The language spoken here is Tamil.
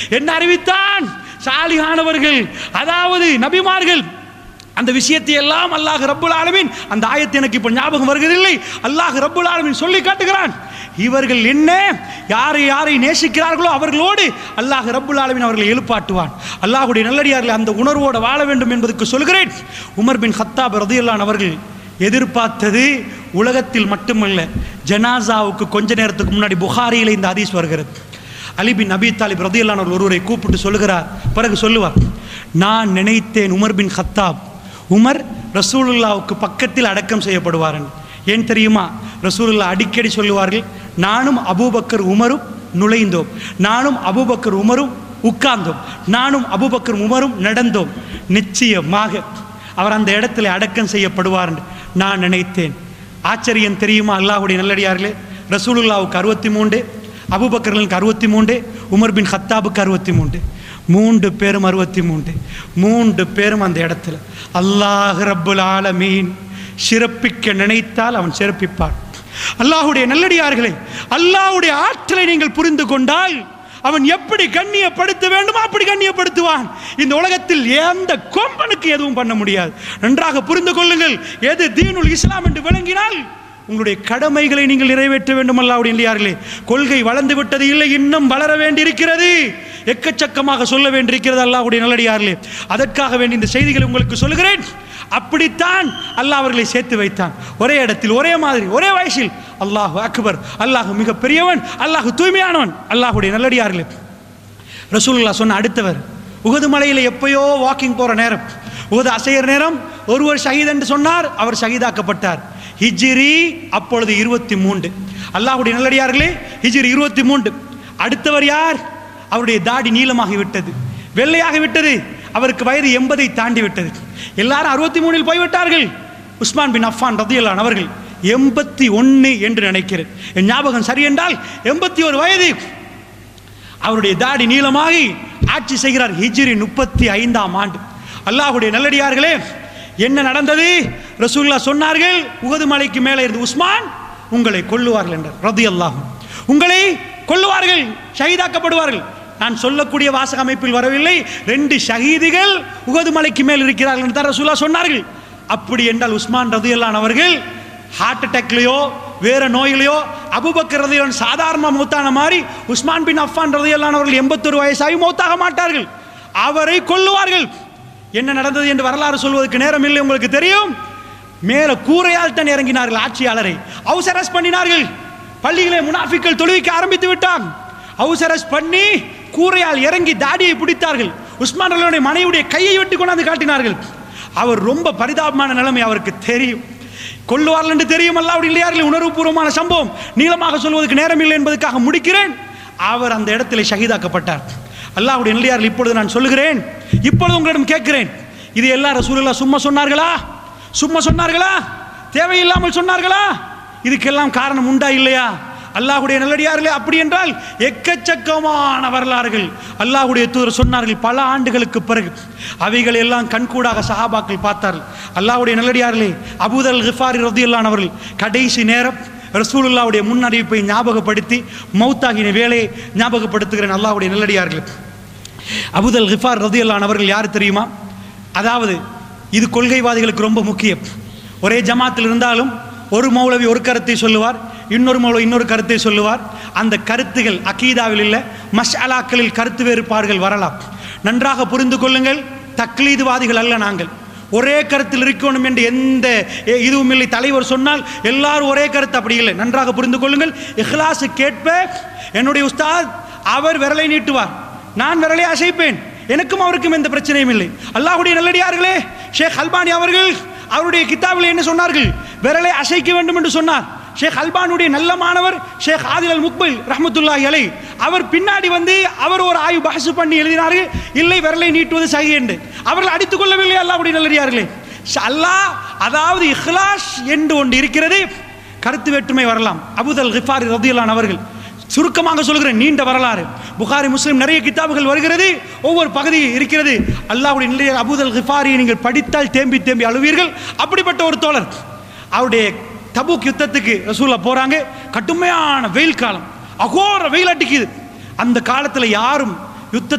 என்ன அறிவித்தான் சாலிகானவர்கள் அதாவது நபிமார்கள் அந்த விஷயத்தை எல்லாம் அல்லாஹ் ரப்புல் ஆலமீன் அந்த ஆயத்து எனக்கு இப்போ ஞாபகம் வருகிறதில்லை அல்லாஹ் ரப்புல் ஆலமீன் சொல்லி காட்டுகிறான் இவர்கள் என்ன யாரை யாரை நேசிக்கிறார்களோ அவர்களோடு அல்லாஹ் ரப்புல் ஆலமீன் அவர்களை எழுப்பாட்டுவான் அல்லாஹ்வுடைய நல்லடியார்கள் அந்த உணர்வோடு வாழ வேண்டும் என்பதற்கு சொல்கிறேன் உமர் பின் ஹத்தாப் ரதியல்லான் அவர்கள் எதிர்பார்த்தது உலகத்தில் மட்டுமல்ல ஜனாசாவுக்கு கொஞ்ச நேரத்துக்கு முன்னாடி புகாரியில் இந்த ஹதீஸ் வருகிறது அலி பின் நபி தாலிப் ரதியல்லான் அவர் ஒருவரை கூப்பிட்டு சொல்லுகிறார் பிறகு சொல்லுவார் நான் நினைத்தேன் உமர் பின் ஹத்தாப் உமர் ரசூலுல்லாவுக்கு பக்கத்தில் அடக்கம் செய்யப்படுவார் என்று. ஏன் தெரியுமா ரசூலுல்லா அடிக்கடி சொல்லுவார்கள் நானும் அபூபக்கர் உமரும் நுழைந்தோம் நானும் அபூபக்கர் உமரும் உட்கார்ந்தோம் நானும் அபூபக்கர் உமரும் நடந்தோம் நிச்சயமாக அவர் அந்த இடத்துல அடக்கம் செய்யப்படுவார் என்று நான் நினைத்தேன் ஆச்சரியம் தெரியுமா அல்லாஹ்வுடைய நல்லடியார்களே ரசூலுல்லாவுக்கு அறுபத்தி மூன்று அபுபக்கர்களுக்கு அறுபத்தி மூன்று உமர் பின் ஹத்தாபுக்கு அறுபத்தி மூன்று மூன்று பேரும் அறுபத்தி மூன்று மூன்று பேரும் அந்த இடத்துல அல்லாஹ் ரப்புல் ஆலமீன் சிறப்பிக்க நினைத்தால் அவன் சிறப்பிப்பான் அல்லாஹ்வுடைய நல்லடியார்களே அல்லாஹ்வுடைய ஆற்றலை நீங்கள் புரிந்து கொண்டால் அவன் எப்படி கண்ணியப்படுத்த வேண்டுமோ அப்படி கண்ணியப்படுத்துவான் இந்த உலகத்தில் எந்த கொம்பனுக்கு எதுவும் பண்ண முடியாது நன்றாக புரிந்து கொள்ளுங்கள் எது தீனுல் இஸ்லாம் என்று விளங்கினால் உங்களுடைய கடமைகளை நீங்கள் நிறைவேற்ற வேண்டும் அல்லாவுடைய இல்லையார்களே கொள்கை வளர்ந்து விட்டது இல்லை இன்னும் வளர வேண்டியிருக்கிறது எக்கச்சக்கமாக சொல்ல வேண்டியிருக்கிறது அல்லாஹ்வுடைய நல்லடியார்களே அதற்காக வேண்டி இந்த செய்திகளை உங்களுக்கு சொல்லுகிறேன் அப்படித்தான் அல்லாஹ் அவர்களை சேர்த்து வைத்தான் ஒரே இடத்தில் ஒரே மாதிரி ஒரே வயசில் அல்லாஹ் அக்பர் அல்லாஹ் மிக பெரியவன் அல்லாஹ் தூய்மையானவன் அல்லாஹ்வுடைய நல்லடியார்களே ரசூலுல்லா சொன்ன அடுத்தவர் உகது மலையில் எப்பயோ வாக்கிங் போகிற நேரம் உகது அசைகிற நேரம் ஒருவர் ஷஹீத் என்று சொன்னார் அவர் ஷஹீதாக்கப்பட்டார் ஹிஜ்ரி அப்பொழுது இருபத்தி மூன்று அல்லாஹ்வுடைய நல்லடியார்களே ஹிஜ்ரி இருபத்தி மூன்று அடுத்தவர் யார் அவருடைய தாடி நீளமாகி விட்டது வெள்ளையாகி விட்டது அவருக்கு வயது எண்பதை தாண்டி விட்டது எல்லாரும் அறுபத்தி மூணில் போய்விட்டார்கள் உஸ்மான் பின் அஃபான் ரதியல்லான் அவர்கள் எண்பத்தி ஒன்று என்று நினைக்கிறேன் என் ஞாபகம் சரி என்றால் எண்பத்தி ஒரு வயது அவருடைய தாடி நீளமாகி ஆட்சி செய்கிறார் ஹிஜ்ரி முப்பத்தி ஐந்தாம் ஆண்டு அல்லாஹ்வுடைய நல்லடியார்களே என்ன நடந்தது ரசூல்லா சொன்னார்கள் உகது மலைக்கு மேலே இருந்து உஸ்மான் உங்களை கொல்லுவார்கள் என்றார் ரதி அல்லாஹ் உங்களை கொல்லுவார்கள் ஷஹீதாக்கப்படுவார்கள் நான் சொல்லக்கூடிய வாசக அமைப்பில் வரவில்லை ரெண்டு ஷஹீதுகள் உகது மலைக்கு மேல் இருக்கிறார்கள் என்று தான் ரசூல்லா சொன்னார்கள் அப்படி என்றால் உஸ்மான் ரதியல்லான் அவர்கள் ஹார்ட் அட்டாக்லையோ வேற நோயிலையோ அபுபக்கர் ரதியல்லான் சாதாரண மூத்தான மாதிரி உஸ்மான் பின் அஃபான் ரதியல்லான் அவர்கள் எண்பத்தொரு வயசாகி மௌத்தாக மாட்டார்கள் அவரை கொல்லுவார்கள் என்ன நடந்தது என்று வரலாறு சொல்வதற்கு நேரம் இல்லை உங்களுக்கு தெரியும் மேல கூரையால் தான் இறங்கினார்கள் ஆட்சியாளரை ஹவுஸ் அரெஸ்ட் பண்ணினார்கள் பள்ளிகளை முனாஃபிக்கள் தொழுவிக்க ஆரம்பித்து விட்டான் ஹவுஸ் அரெஸ்ட் பண்ணி கூரையால் இறங்கி தாடியை பிடித்தார்கள் உஸ்மான் ரலியுடைய மனைவியுடைய கையை வெட்டி கொண்டாந்து காட்டினார்கள் அவர் ரொம்ப பரிதாபமான நிலைமை அவருக்கு தெரியும் கொள்ளுவார்கள் என்று தெரியும் அல்லாவுடைய இல்லையார்கள் உணர்வுபூர்வமான சம்பவம் நீளமாக சொல்வதற்கு நேரம் இல்லை என்பதற்காக முடிக்கிறேன் அவர் அந்த இடத்திலே ஷஹீதாக்கப்பட்டார் அல்லாஹ்வுடைய நிலையார்கள் இப்பொழுது நான் சொல்லுகிறேன் இப்பொழுது உங்களிடம் கேட்கிறேன் இது எல்லா ரசூலுல்லா சும்மா சொன்னார்களா சும்மா சொன்னார்களா தேவையில்லாமல் சொன்னார்களா இதுக்கெல்லாம் காரணம் உண்டா இல்லையா அல்லாஹ்வுடைய நல்லடியார்களே அப்படி என்றால் எக்கச்சக்கமான வரலாறுகள் அல்லாஹ்வுடைய தூதர் சொன்னார்கள் பல ஆண்டுகளுக்கு பிறகு அவைகள் எல்லாம் கண்கூடாக சஹாபாக்கள் பார்த்தார்கள் அல்லாஹ்வுடைய நல்லடியார்களே அபூதல் கிஃபாரி ரதியுல்லான் அவர்கள் கடைசி நேரம் ரசூலுல்லாவுடைய முன் அறிவிப்பை ஞாபகப்படுத்தி மௌத்தாகின வேலையை ஞாபகப்படுத்துகிறேன் அல்லாஹ்வுடைய நல்லடியார்கள் அபுதல் கிஃபார் ரதியுல்லான் அவர்கள் யார் தெரியுமா அதாவது இது கொள்கைவாதிகளுக்கு ரொம்ப முக்கியம் ஒரே ஜமாத்தில் இருந்தாலும் ஒரு மௌலவி ஒரு கருத்தை சொல்லுவார் இன்னொரு மௌலவி இன்னொரு கருத்தை சொல்லுவார் அந்த கருத்துகள் அகீதாவில் இல்லை மஷாலாக்களில் கருத்து வேறுபாடுகள் வரலாம் நன்றாக புரிந்து கொள்ளுங்கள் தக்லீதுவாதிகள் அல்ல நாங்கள் ஒரே கருத்தில் இருக்கணும் என்று எந்த எ- இதுவும் இல்லை தலைவர் சொன்னால் எல்லாரும் ஒரே கருத்து அப்படி இல்லை நன்றாக புரிந்து கொள்ளுங்கள் இஹ்லாசு கேட்ப என்னுடைய உஸ்தாத் அவர் விரலை நீட்டுவார் நான் விரலை அசைப்பேன் எனக்கும் அவருக்கும் எந்த பிரச்சனையும் இல்லை அல்லாஹ்வுடைய நல்லடியார்களே ஷேக் அல்பானி அவர்கள் அவருடைய கித்தாபில் என்ன சொன்னார்கள் விரலை அசைக்க வேண்டும் என்று சொன்னார் ஷேக் அல்பானுடைய நல்ல மாணவர் ஷேக் ஆதில் அல் முக்பில் ரஹ்மத்துல்லாஹி அலை அவர் பின்னாடி வந்து அவர் ஒரு ஆய்வு பஹசு பண்ணி எழுதினார்கள் இல்லை விரலை நீட்டுவது சகி என்று அவர்கள் அடித்துக் கொள்ளவில்லை அல்லாஹ்வுடைய நல்லடியார்களே ஷ- அல்லாஹ் அதாவது இஹ்லாஸ் என்று ஒன்று இருக்கிறது கருத்து வேற்றுமை வரலாம் அபுதல் கிஃபாரி ரதியுல்லான் அவர்கள் சுருக்கமாக சொல்கிறேன் நீண்ட வரலாறு புகாரி முஸ்லிம் நிறைய கிதாபுகள் வருகிறது ஒவ்வொரு பகுதி இருக்கிறது அல்லாஹ்வுடைய நிலைய அபுதல் கிஃபாரியை நீங்கள் படித்தால் தேம்பி தேம்பி அழுவீர்கள் அப்படிப்பட்ட ஒரு தோழர் அவருடைய தபூக் யுத்தத்துக்கு ரசூலா போறாங்க கடுமையான வெயில் காலம் அகோர வெயில் அடிக்குது அந்த காலத்தில் யாரும் யுத்த